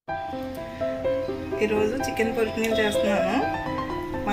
ఈరోజు చికెన్ పొరికినీలు చేస్తున్నాను మా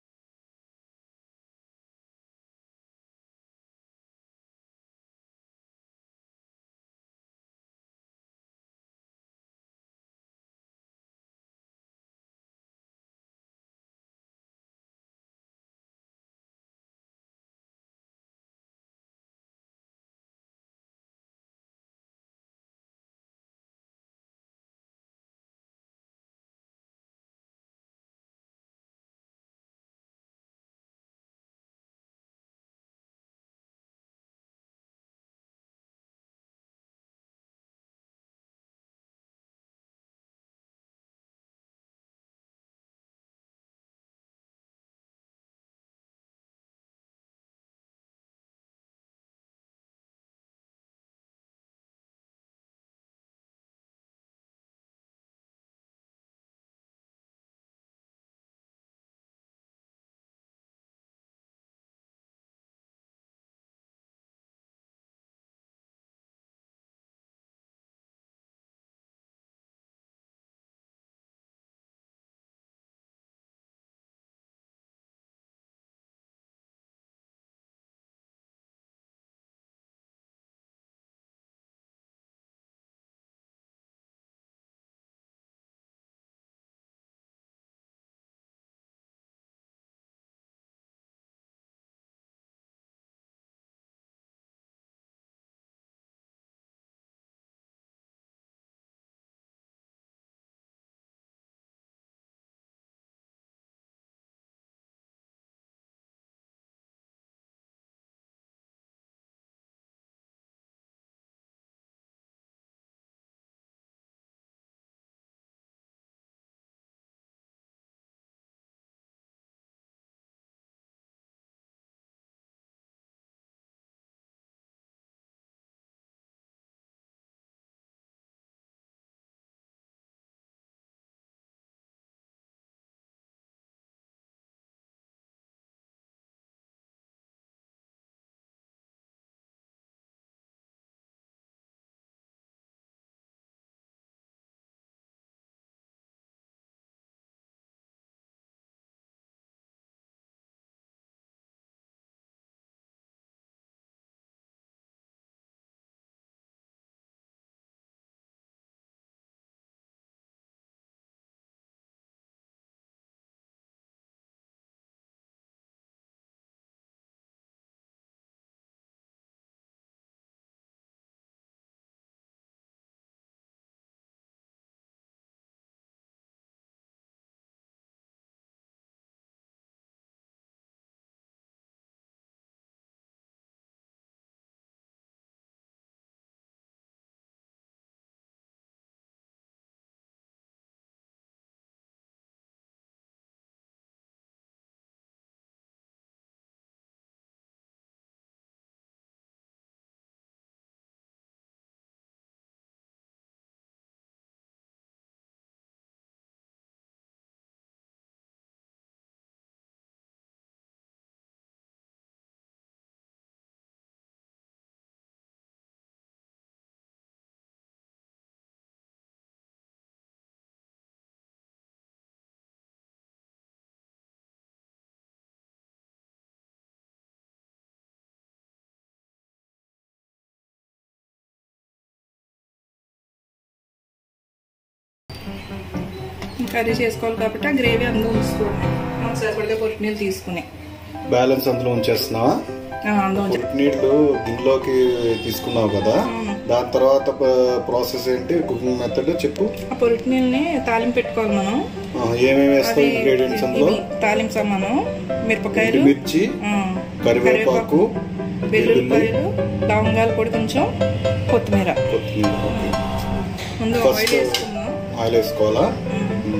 కర్రీ చేసుకోవాలి కాబట్టి ఆ గ్రేవీ అందులో ఉంచుకోండి మనకు సరిపడితే పొరికినీళ్ళు తీసుకుని బ్యాలెన్స్ అందులో ఉంచేస్తున్నావా ఆ, అందులో ఉంచే- నీళ్లు దీనిలోకి తీసుకున్నావు కదా దాని తర్వాత ప్రాసెస్ ఏంటి కుకింగ్ మెథడ్ చెప్పు ఆ పొరికినీళ్ళని తాలింపు పెట్టుకోవాలి మనం ఆ, ఏమేమి వేస్తావు అది ఇంగ్రీడియంట్స్ అందులో ఇవి తాలింపు మనం మిరపకాయలు మిర్చి ఆ, కరివేపాకు వెల్లుల్లిపాయలు లవంగాలు పొడి కొంచెం కొత్తిమీర కొత్తిమీర ఓకే ముందు First- ఆయిల్ వేసుకుందాం ఆయిల్ వేసుకోవాలా మ్మ్.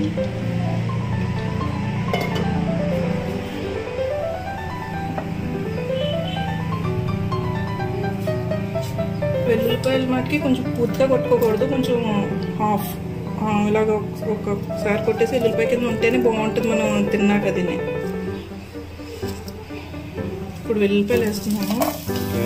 వెల్లుల్లిపాయలు మటుకి కొంచెం పూర్తిగా కొట్టుకోకూడదు కొంచెం హాఫ్ ఆ, ఇలాగ ఒక- ఒక్కొక్కసారి కొట్టేసి వెల్లుల్లిపాయ కింద ఉంటేనే బాగుంటుంది మనం తిన్నాక దీన్ని ఇప్పుడు వెల్లుల్లిపాయలు వేస్తున్నాము ఓకే.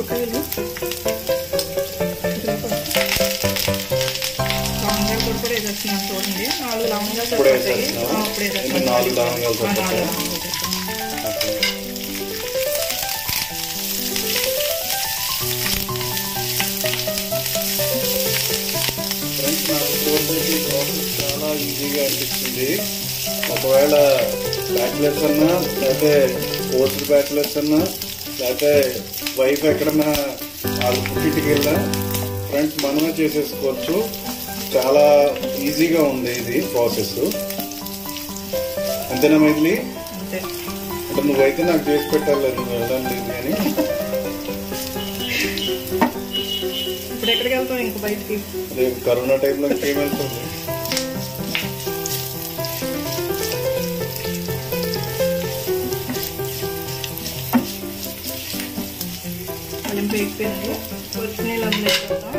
మిరపకాయలు లవంగాలు కూడా కూడా వేసేస్తున్నాను చూడండి నాలుగు లవంగాలు ఇప్పుడే సరిపోతాయి. వేసేస్తున్నావా? ఆ, ఇప్పుడే ఎన్ని వేసేస్తున్నాను. నాలుగు లవంగాలు ఆ, నాలుగు సరిపోతాయా? లవంగాలు వేసేస్తున్నాను. ఓకే. ఫ్రెండ్స్ నాకు ఇప్పటివరకు ఈ ప్రాసెస్ చాలా ఈజీగా అనిపించింది ఒకవేళ బ్యాచిలర్స్ అన్నా లేకపోతే పోస్ట్ బ్యాచిలర్స్ అన్నా లేకపోతే వైఫ్ ఎక్కడన్నా వాళ్ళు పుట్టింటికి వెళ్ళినా ఫ్రెండ్స్ మనమే చేసేసుకోవచ్చు చాలా ఈజీగా ఉంది ఇది ప్రాసెస్ అంతేనా మైథిలి అంతే అంటే నువ్వైతే నాకు చేసి పెట్టాలి నువ్వు వెళ్ళడం లేదు కానీ ఇప్పుడు ఎక్కడికి వెళ్తాం ఇంక బయటికి రేపు కరోనా టైంలో ఇంకేం వెళ్తుంది అల్లం పేగిపోయింది వచ్చి నీళ్ళు అందులో వేసేద్దాం.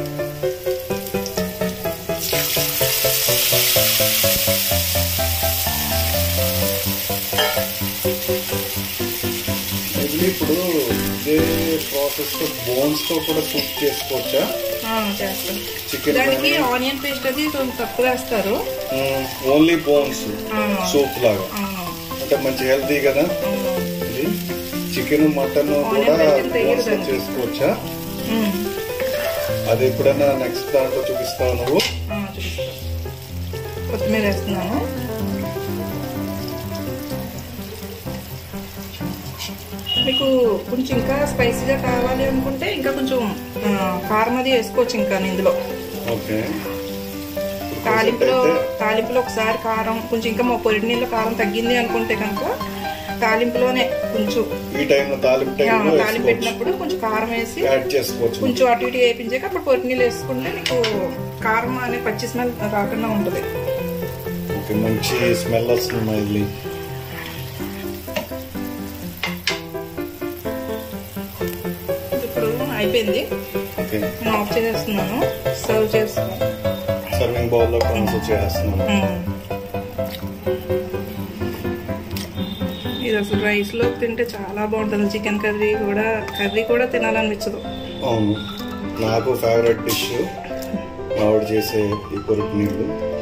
ఇది ఇప్పుడు ఇదే ప్రాసెస్ తో బోన్స్ తో కూడా సూప్ చేసుకోవచ్చా ఆ, చేస్తాం చికెన్ దానికి ఆనియన్ పేస్ట్ అది కొంచెం తక్కువ వేస్తారు ఓన్లీ బోన్స్ ఆ, సూప్ లాగా అవును, అంటే మంచి హెల్తీ కదా అవును. ఇది చికెన్ మటన్ కూడా Onion paste బోన్స్ తో వేయరు చేసుకోవచ్చా ఉమ్, అది ఎప్పుడైనా నెక్స్ట్ దాంట్లో చూపిస్తావు నువ్వు ఆ, చూపిస్తా కొత్తిమీర వేస్తున్నాను మీకు కొంచెం ఇంకా స్పైసీగా కావాలి అనుకుంటే ఇంకా కొంచెం ఆ, కారం అది వేసుకోవచ్చు ఇంకా ఇందులో ఓకే తాలింపులో అయితే తాలింపులో ఒకసారి కారం కొంచెం ఇంకా మా పొరిటి నీళ్ళు కారం తగ్గింది అనుకుంటే కనుక తాలింపులోనే కొంచెం ఈ టైంలో తాలింపు ఆ, టైంలో తాలింపు వేసుకోవచ్చు పెట్టినప్పుడు కొంచెం కారం వేసి యాడ్ చేసుకోవచ్చు కొంచెం అటు ఇటు వేయించాక అప్పుడు పొరిటి నీళ్ళు వేసుకుంటే మీకు కారం అనే పచ్చి స్మెల్ రాకుండా ఉంటుంది ఓకే మంచి స్మెల్ వస్తుంది మైల్లి ఇప్పుడు అయిపోయింది ఓకే నేను ఆఫ్ చేసేస్తున్నాను సర్వ్ చేస్తున్నాను సర్వింగ్ బౌల్లో ట్రాన్స్ఫర్ చేస్తున్నాను ఇది అసలు రైస్లో తింటే చాలా బాగుంటుంది చికెన్ కర్రీ కూడా కర్రీ కూడా తినాలనిపించదు అవును నాకు ఫేవరెట్ డిష్ ఆవిడ చేసే ఈ పొరుపు నీళ్ళు